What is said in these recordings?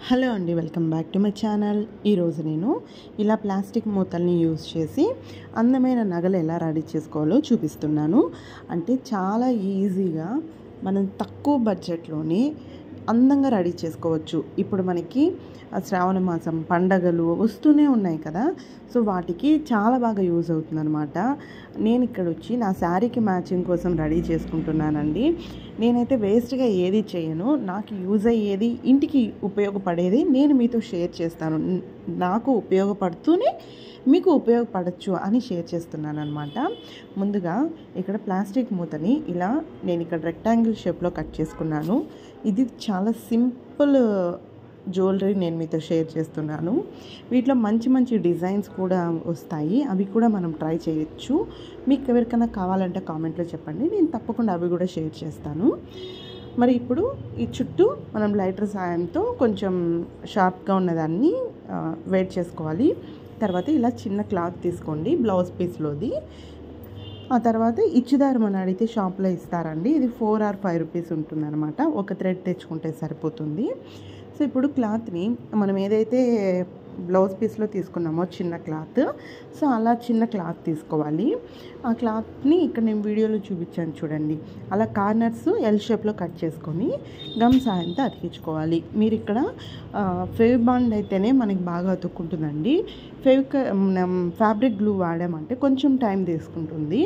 hello అండి welcome back to my channel ఈరోజు నేను ఇలా ప్లాస్టిక్ మూతల్ని యూజ్ చేసి అందమైన నగలు ఎలా రెడీ చేసుకోవాలో చూపిస్తున్నాను అంటే చాలా ఈజీగా మనం తక్కువ బడ్జెట్లోనే అందంగా రెడీ చేసుకోవచ్చు ఇప్పుడు మనకి ఆ శ్రావణ మాసం పండగలు వస్తూనే ఉన్నాయి కదా సో వాటికి చాలా బాగా యూజ్ అవుతుందన్నమాట నేను ఇక్కడ వచ్చి నా శారీకి మ్యాచింగ్ కోసం రెడీ చేసుకుంటున్నానండి నేనైతే వేస్ట్గా ఏది చేయను నాకు యూజ్ అయ్యేది ఇంటికి ఉపయోగపడేది నేను మీతో షేర్ చేస్తాను న- నాకు ఉపయోగపడుతూనే మీకు ఉపయోగపడచ్చు అని షేర్ చేస్తున్నాను అనమాట ముందుగా ఇక్కడ ప్లాస్టిక్ మూతని ఇలా నేను ఇక్కడ రెక్టాంగిల్ షేప్లో కట్ చేసుకున్నాను ఇది చాలా సింపుల్ జ్యువెలరీ నేను మీతో షేర్ చేస్తున్నాను వీటిలో మంచి మంచి డిజైన్స్ కూడా వస్తాయి అవి కూడా మనం ట్రై చేయొచ్చు మీకు ఎవరికైనా కావాలంటే కామెంట్లో చెప్పండి నేను తప్పకుండా అవి కూడా షేర్ చేస్తాను మరి ఇప్పుడు ఈ చుట్టూ మనం లైటర్ సాయంతో కొంచెం షార్ప్గా ఉన్నదాన్ని ఆ, వెయిట్ చేసుకోవాలి తర్వాత ఇలా చిన్న క్లాత్ తీసుకోండి బ్లౌజ్ పీస్లోది ఆ తర్వాత ఇచ్చిదారం అని అడిగితే షాప్లో ఇస్తారండి ఇది ఫోర్ ఆర్ ఫైవ్ రూపీస్ ఉంటుందన్నమాట ఒక థ్రెడ్ తెచ్చుకుంటే సరిపోతుంది సో ఇప్పుడు క్లాత్ని మనం ఏదైతే బ్లౌజ్ పీస్లో తీసుకున్నామో చిన్న క్లాత్ సో అలా చిన్న క్లాత్ తీసుకోవాలి ఆ క్లాత్ని ఇక్కడ నేను వీడియోలో చూపించాను చూడండి అలా కార్నర్స్ ఎల్ షేప్లో కట్ చేసుకొని గమ్ సాయంతో అతికించుకోవాలి మీరు ఇక్కడ ఫెవ్ బాండ్ అయితేనే మనకి బాగా అతుక్కుంటుందండి ఫెవ్ మనం ఫ్యాబ్రిక్ గ్లూ వాడామంటే కొంచెం టైం తీసుకుంటుంది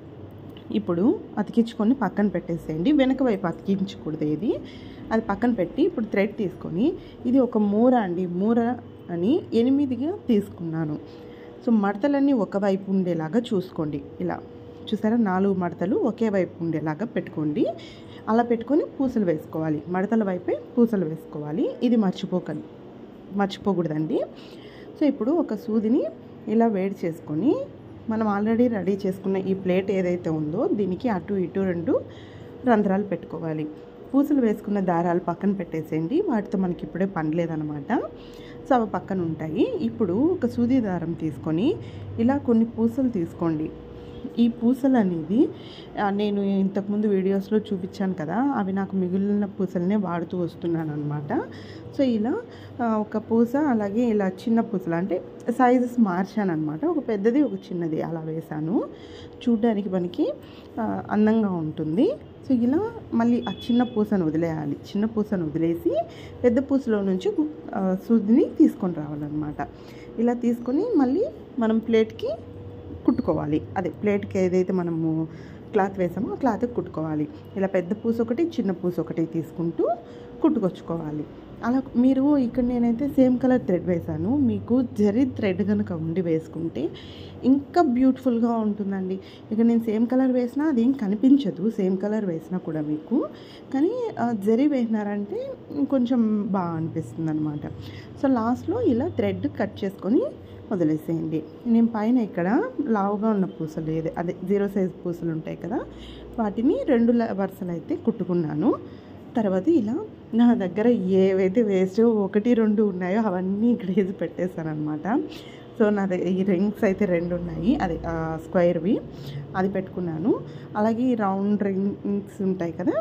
ఇప్పుడు అతికించుకొని పక్కన పెట్టేసేయండి వెనక వైపు అతికించకూడదు ఇది అది పక్కన పెట్టి ఇప్పుడు థ్రెడ్ తీసుకొని ఇది ఒక మూర అండి మూర అని ఎనిమిదిగా తీసుకున్నాను సో మడతలన్నీ ఒక వైపు ఉండేలాగా చూసుకోండి ఇలా చూసారా నాలుగు మడతలు ఒకే వైపు ఉండేలాగా పెట్టుకోండి అలా పెట్టుకొని పూసలు వేసుకోవాలి మడతల వైపే పూసలు వేసుకోవాలి ఇది మర్చిపోకండి మర్చిపోకూడదండి సో ఇప్పుడు ఒక సూదిని ఇలా వేడి చేసుకొని మనం ఆల్రెడీ రెడీ చేసుకున్న ఈ ప్లేట్ ఏదైతే ఉందో దీనికి అటు ఇటు రెండు రంధ్రాలు పెట్టుకోవాలి పూసలు వేసుకున్న దారాలు పక్కన పెట్టేసేయండి వాటితో మనకి ఇప్పుడే పని లేదనమాట సో అవి పక్కన ఉంటాయి ఇప్పుడు ఒక సూది దారం తీసుకొని ఇలా కొన్ని పూసలు తీసుకోండి ఈ పూసలు అనేది ఆ, నేను ఇంతకుముందు వీడియోస్లో చూపించాను కదా అవి నాకు మిగిలిన పూసలనే వాడుతూ వస్తున్నాను అనమాట సో ఇలా ఆ, ఒక పూస అలాగే ఇలా చిన్న పూసలు అంటే సైజెస్ మార్చాను అనమాట ఒక పెద్దది ఒక చిన్నది అలా వేశాను చూడ్డానికి మనకి ఆ, అందంగా ఉంటుంది సో ఇలా మళ్ళీ ఆ చిన్న పూసను వదిలేయాలి చిన్న పూసను వదిలేసి పెద్ద పూసలో నుంచి ఆ, సూదిని తీసుకొని రావాలన్నమాట ఇలా తీసుకొని మళ్ళీ మనం ప్లేట్కి కుట్టుకోవాలి అదే ప్లేట్కి ఏదైతే మనము క్లాత్ వేసామో ఆ క్లాత్ కుట్టుకోవాలి ఇలా పెద్ద పూస ఒకటి చిన్న పూస ఒకటి తీసుకుంటూ కుట్టుకొచ్చుకోవాలి అలా మీరు ఇక్కడ నేనైతే సేమ్ కలర్ థ్రెడ్ వేశాను మీకు జరీ థ్రెడ్ కనుక ఉండి వేసుకుంటే ఇంకా బ్యూటిఫుల్గా ఉంటుందండి ఇక నేను సేమ్ కలర్ వేసినా అదేం కనిపించదు సేమ్ కలర్ వేసినా కూడా మీకు కానీ ఆ, జరీ వేసినారంటే కొంచెం బాగా అనిపిస్తుంది అనమాట సో లాస్ట్లో ఇలా థ్రెడ్ కట్ చేసుకొని వదిలేసేయండి నేను పైన ఇక్కడ లావుగా ఉన్న పూసలు ఏది అదే జీరో సైజ్ పూసలు ఉంటాయి కదా వాటిని రెండు ల- వరుసలు అయితే కుట్టుకున్నాను తర్వాత ఇలా నా దగ్గర ఏవైతే వేస్ట్ ఒకటి రెండు ఉన్నాయో అవన్నీ ఇక్కడ వేసి పెట్టేశాను అనమాట సో నా దగ్గర ఈ రింగ్స్ అయితే రెండు ఉన్నాయి అదే ఆ, స్క్వేర్వి అది పెట్టుకున్నాను అలాగే ఈ రౌండ్ రింగ్స్ ఉంటాయి కదా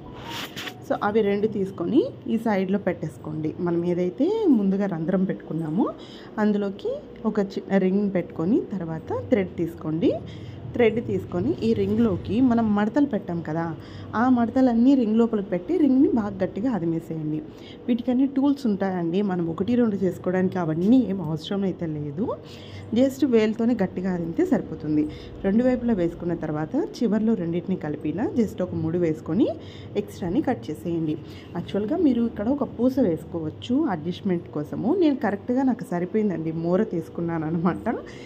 సో అవి రెండు తీసుకొని ఈ సైడ్లో పెట్టేసుకోండి మనం ఏదైతే ముందుగా రంధ్రం పెట్టుకున్నామో అందులోకి ఒక చిన్న రింగ్ పెట్టుకొని తర్వాత థ్రెడ్ తీసుకోండి థ్రెడ్ తీసుకొని ఈ రింగ్లోకి మనం మడతలు పెట్టాం కదా ఆ మడతలన్నీ రింగ్ లోపలికి పెట్టి రింగ్ని బాగా గట్టిగా అదిమేసేయండి వీటికన్నీ టూల్స్ ఉంటాయండి మనం ఒకటి రెండు చేసుకోవడానికి అవన్నీ ఏం అవసరం అయితే లేదు జస్ట్ వేలుతోనే గట్టిగా అదిమితే సరిపోతుంది రెండు వైపులా వేసుకున్న తర్వాత చివర్లో రెండింటిని కలిపిలా జస్ట్ ఒక ముడి వేసుకొని ఎక్స్ట్రాని కట్ చేసేయండి యాక్చువల్గా మీరు ఇక్కడ ఒక పూస వేసుకోవచ్చు అడ్జస్ట్మెంట్ కోసము నేను కరెక్ట్గా నాకు సరిపోయిందండి మూర తీసుకున్నాను అనమాట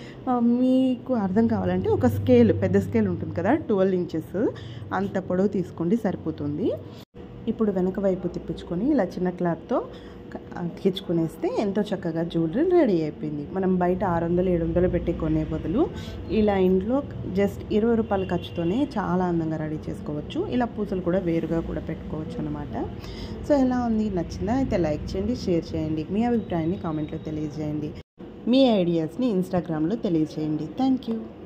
మీకు అర్థం కావాలంటే ఒక స్కేల్ పెద్ద స్కేల్ ఉంటుంది కదా ట్వెల్వ్ ఇంచెస్ అంత పొడవు తీసుకోండి సరిపోతుంది ఇప్పుడు వెనక వైపు తిప్పించుకొని ఇలా చిన్న క్లాత్తో అతికించుకునేస్తే ఎంతో చక్కగా జ్యువెలరీ రెడీ అయిపోయింది మనం బయట ఆరు వందలు ఏడు వందలు పెట్టి కొనే బదులు ఇలా ఇంట్లో జస్ట్ ఇరవై రూపాయల ఖర్చుతోనే చాలా అందంగా రెడీ చేసుకోవచ్చు ఇలా పూసలు కూడా వేరుగా కూడా పెట్టుకోవచ్చు అనమాట సో ఎలా ఉంది నచ్చిందా అయితే లైక్ చేయండి షేర్ చేయండి మీ అభిప్రాయాన్ని కామెంట్లో తెలియజేయండి మీ ఐడియాస్ని ఇన్స్టాగ్రామ్లో తెలియజేయండి థ్యాంక్ యూ